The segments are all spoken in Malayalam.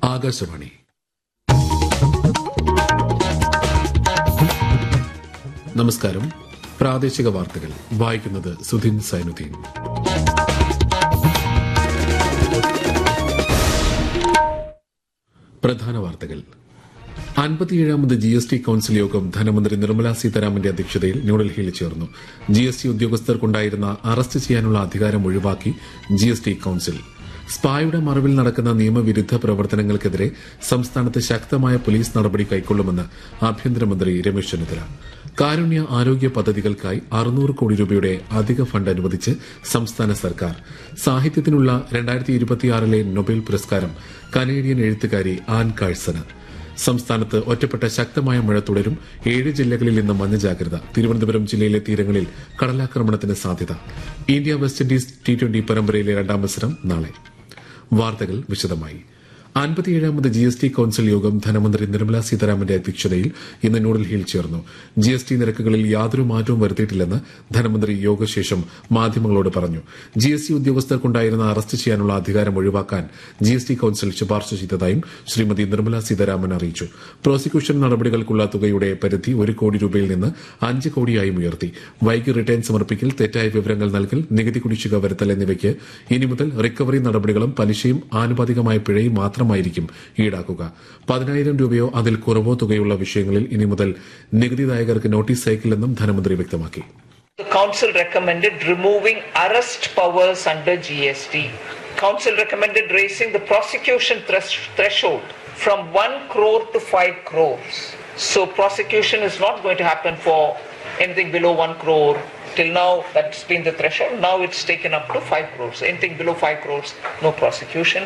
ആകാശവാണി നമസ്കാരം പ്രാദേശിക വാർത്തകൾ വായിക്കുന്നത് സുധിൻ സൈനുദ്ദീൻ പ്രധാന വാർത്തകൾ അൻപത്തിയേഴാമത് ജി എസ് ടി കൌൺസിൽ യോഗം ധനമന്ത്രി നിർമ്മലാ സീതാരാമന്റെ അധ്യക്ഷതയിൽ ന്യൂഡൽഹിയിൽ ചേർന്നു ജി എസ് ടി ഉദ്യോഗസ്ഥർക്കുണ്ടായിരുന്ന അറസ്റ്റ് ചെയ്യാനുള്ള അധികാരം ഒഴിവാക്കി ജി എസ് ടി കൌൺസിൽ സ്പായുടെ മറവിൽ നടക്കുന്ന നിയമവിരുദ്ധ പ്രവർത്തനങ്ങൾക്കെതിരെ സംസ്ഥാനത്ത് ശക്തമായ പോലീസ് നടപടി കൈക്കൊള്ളുമെന്ന് ആഭ്യന്തരമന്ത്രി രമേശ് ചെന്നിത്തല കാരുണ്യ ആരോഗ്യ പദ്ധതികൾക്കായി അറുന്നൂറ് കോടി രൂപയുടെ അധിക ഫണ്ട് അനുവദിച്ച് സംസ്ഥാന സർക്കാർ സാഹിത്യത്തിനുള്ള രണ്ടായിരത്തി ഇരുപത്തിയാറിലെ നൊബേൽ പുരസ്കാരം കനേഡിയൻ എഴുത്തുകാരി ആൻ കാഴ്സന് സംസ്ഥാനത്ത് ഒറ്റപ്പെട്ട ശക്തമായ മഴ തുടരും ഏഴ് ജില്ലകളിൽ ഇന്ന് മഞ്ഞ ജാഗ്രത തിരുവനന്തപുരം ജില്ലയിലെ തീരങ്ങളിൽ കടലാക്രമണത്തിന് സാധ്യത India West Indies T twenty പരമ്പരയിലെ രണ്ടാം മത്സരം നാളെ വാർത്തകൾ വിശദമായി അൻപത്തിയേഴാമത് ജി എസ് ടി കൌൺസിൽ യോഗം ധനമന്ത്രി നിർമ്മലാ സീതാരാമന്റെ അധ്യക്ഷതയിൽ ഇന്ന് ന്യൂഡൽഹിയിൽ ചേർന്നു ജി എസ് ടി നിരക്കുകളിൽ യാതൊരു മാറ്റവും വരുത്തിയിട്ടില്ലെന്ന് ധനമന്ത്രി യോഗശേഷം മാധ്യമങ്ങളോട് പറഞ്ഞു ജി എസ് ടി ഉദ്യോഗസ്ഥർക്കുണ്ടായിരുന്ന അറസ്റ്റ് ചെയ്യാനുള്ള അധികാരം ഒഴിവാക്കാൻ ജി എസ് ടി കൌൺസിൽ ശുപാർശ ചെയ്തതായും ശ്രീമതി നിർമ്മലാ സീതാരാമൻ അറിയിച്ചു പ്രോസിക്യൂഷൻ നടപടികൾക്കുള്ള തുകയുടെ പരിധി ഒരു കോടി രൂപയിൽ നിന്ന് അഞ്ച് കോടിയായും ഉയർത്തി വൈകി റിട്ടേൺ സമർപ്പിക്കൽ തെറ്റായ വിവരങ്ങൾ നൽകൽ നികുതി കുടിശ്ശിക വരുത്തൽ എന്നിവയ്ക്ക് ഇനി മുതൽ റിക്കവറി നടപടികളും പലിശയും ആനുപാതികമായ പിഴയും മാത്രമായിരിക്കും ഈടാക്കുക പതിനായിരം രൂപയോ അതിൽ കുറവോ തുകയുള്ള വിഷയങ്ങളിൽ ഇനി മുതൽ നികുതിദായകർക്ക് നോട്ടീസ് അയക്കില്ലെന്നും ധനമന്ത്രി വ്യക്തമാക്കി The Council recommended removing arrest powers under GST. Council recommended raising the prosecution thresh- threshold from 1 crore to 5 crores. So prosecution is not going to happen for anything below 1 crore. Till now, that's been the threshold. Now it's taken up to 5 crores. Anything below 5 crores, no prosecution.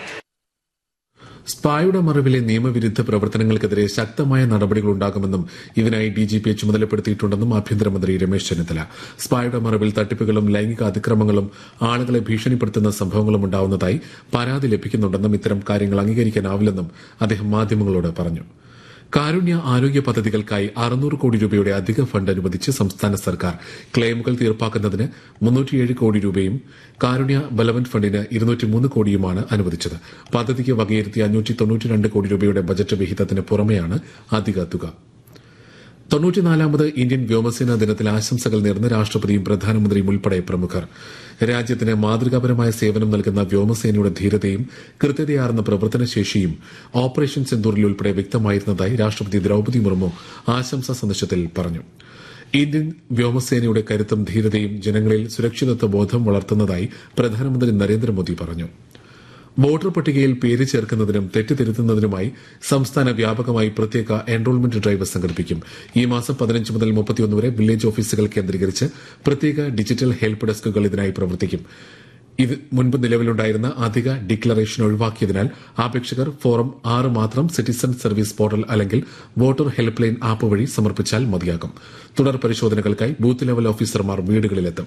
സ്പായുടെ മറവിലെ നിയമവിരുദ്ധ പ്രവർത്തനങ്ങൾക്കെതിരെ ശക്തമായ നടപടികൾ ഉണ്ടാകുമെന്നും ഇതിനായി ഡിജിപിയെ ചുമതലപ്പെടുത്തിയിട്ടുണ്ടെന്നും ആഭ്യന്തരമന്ത്രി രമേശ് ചെന്നിത്തല സ്പായുടെ മറവിൽ തട്ടിപ്പുകളും ലൈംഗിക അതിക്രമങ്ങളും ആളുകളെ ഭീഷണിപ്പെടുത്തുന്ന സംഭവങ്ങളും ഉണ്ടാവുന്നതായി പരാതി ലഭിക്കുന്നുണ്ടെന്നും ഇത്തരം കാര്യങ്ങൾ അംഗീകരിക്കാനാവില്ലെന്നും അദ്ദേഹം മാധ്യമങ്ങളോട് പറഞ്ഞു കാരുണ്യ ആരോഗ്യ പദ്ധതികൾക്കായി അറുന്നൂറ് കോടി രൂപയുടെ അധിക ഫണ്ട് അനുവദിച്ച് സംസ്ഥാന സർക്കാർ ക്ലെയിമുകൾ തീർപ്പാക്കുന്നതിന് മുന്നൂറ്റിയേഴ് കോടി രൂപയും കാരുണ്യ ബലവൻ ഫണ്ടിന് ഇരുന്നൂറ്റിമൂന്ന് കോടിയുമാണ് അനുവദിച്ചത് പദ്ധതിക്ക് വകയിരുത്തിയ അഞ്ഞൂറ്റി തൊണ്ണൂറ്റിരണ്ട് കോടി രൂപയുടെ ബജറ്റ് വിഹിതത്തിന് പുറമെയാണ് അധിക തുക തൊണ്ണൂറ്റിനാലാമത് ഇന്ത്യൻ വ്യോമസേനാ ദിനത്തിൽ ആശംസകൾ നേർന്ന് രാഷ്ട്രപതിയും പ്രധാനമന്ത്രിയും ഉൾപ്പെടെ പ്രമുഖർ രാജ്യത്തിന് മാതൃകാപരമായ സേവനം നൽകുന്ന വ്യോമസേനയുടെ ധീരതയും കൃത്യതയാർന്ന പ്രവർത്തനശേഷിയും ഓപ്പറേഷൻ സിന്ദൂറിൽ ഉൾപ്പെടെ വ്യക്തമായിരുന്നതായി രാഷ്ട്രപതി ദ്രൌപതി മുർമു ആശംസാ സന്ദേശത്തിൽ പറഞ്ഞു ഇന്ത്യൻ വ്യോമസേനയുടെ കരുത്തും ധീരതയും ജനങ്ങളിൽ സുരക്ഷിതത്വ ബോധം വളർത്തുന്നതായി പ്രധാനമന്ത്രി നരേന്ദ്രമോദി പറഞ്ഞു വോട്ടർ പട്ടികയിൽ പേര് ചേർക്കുന്നതിനും തെറ്റുതിരുത്തുന്നതിനുമായി സംസ്ഥാന വ്യാപകമായി പ്രത്യേക എൻറോൾമെന്റ് ഡ്രൈവ് സംഘടിപ്പിക്കും ഈ മാസം പതിനഞ്ച് മുതൽ മുപ്പത്തിയൊന്ന് വരെ വില്ലേജ് ഓഫീസുകൾ കേന്ദ്രീകരിച്ച് പ്രത്യേക ഡിജിറ്റൽ ഹെൽപ്പ് ഡെസ്കുകൾ ഇതിനായി പ്രവർത്തിക്കും ഇത് മുൻപ് നിലവിലുണ്ടായിരുന്ന അധിക ഡിക്ലറേഷൻ ഒഴിവാക്കിയതിനാൽ അപേക്ഷകർ ഫോറം ആറ് മാത്രം സിറ്റിസൺ സർവീസ് പോർട്ടൽ അല്ലെങ്കിൽ വോട്ടർ ഹെൽപ്പ് ലൈൻ ആപ്പ് വഴി സമർപ്പിച്ചാൽ മതിയാകും തുടർ പരിശോധനകൾക്കായി ബൂത്ത് ലെവൽ ഓഫീസർമാർ വീടുകളിലെത്തും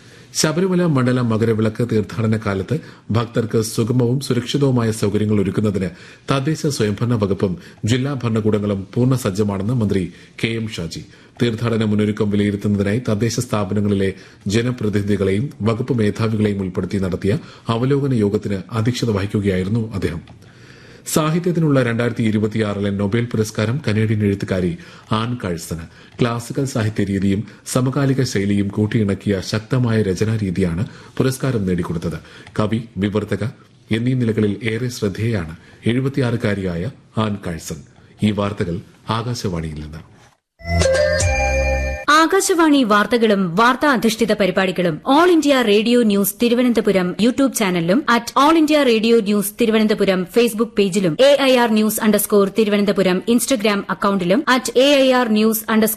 ശബരിമല മണ്ഡല മകരവിളക്ക് തീർത്ഥാടന കാലത്ത് ഭക്തർക്ക് സുഗമവും സുരക്ഷിതവുമായ സൌകര്യങ്ങൾ ഒരുക്കുന്നതിന് തദ്ദേശ സ്വയംഭരണ വകുപ്പും ജില്ലാ ഭരണകൂടങ്ങളും പൂർണ്ണ സജ്ജമാണെന്ന് മന്ത്രി കെ എം ഷാജി തീർത്ഥാടന മുന്നൊരുക്കം വിലയിരുത്തുന്നതിനായി തദ്ദേശ സ്ഥാപനങ്ങളിലെ ജനപ്രതിനിധികളെയും വകുപ്പ് മേധാവികളെയും ഉൾപ്പെടുത്തി നടത്തിയ അവലോകന യോഗത്തിന് അധ്യക്ഷത വഹിക്കുകയായിരുന്നു അദ്ദേഹം സാഹിത്യത്തിനുള്ള രണ്ടായിരത്തി ഇരുപത്തിയാറിലെ നൊബേൽ പുരസ്കാരം കനേഡിയൻ എഴുത്തുകാരി ആൻ കാഴ്സന് ക്ലാസിക്കൽ സാഹിത്യ രീതിയും സമകാലിക ശൈലിയും കൂട്ടിയിണക്കിയ ശക്തമായ രചനാരീതിയാണ് പുരസ്കാരം നേടിക്കൊടുത്തത് കവി വിവർത്തക എന്നീ നിലകളിൽ ഏറെ ശ്രദ്ധേയാണ് എഴുപത്തിയാറുകാരിയായ ആൻ കാഴ്സൺ ഈ വാർത്തകൾ ആകാശവാണിയിൽ നിന്ന് ആകാശവാണി വാർത്തകളും വാർത്താ അധിഷ്ഠിത പരിപാടികളും All India Radio news Thiruvananthapuram YouTube ചാനലിലും at All India Radio news Thiruvananthapuram Facebook പേജിലും A I R news underscore Thiruvananthapuram Instagram അക്കൌണ്ടിലും at A I R news underscore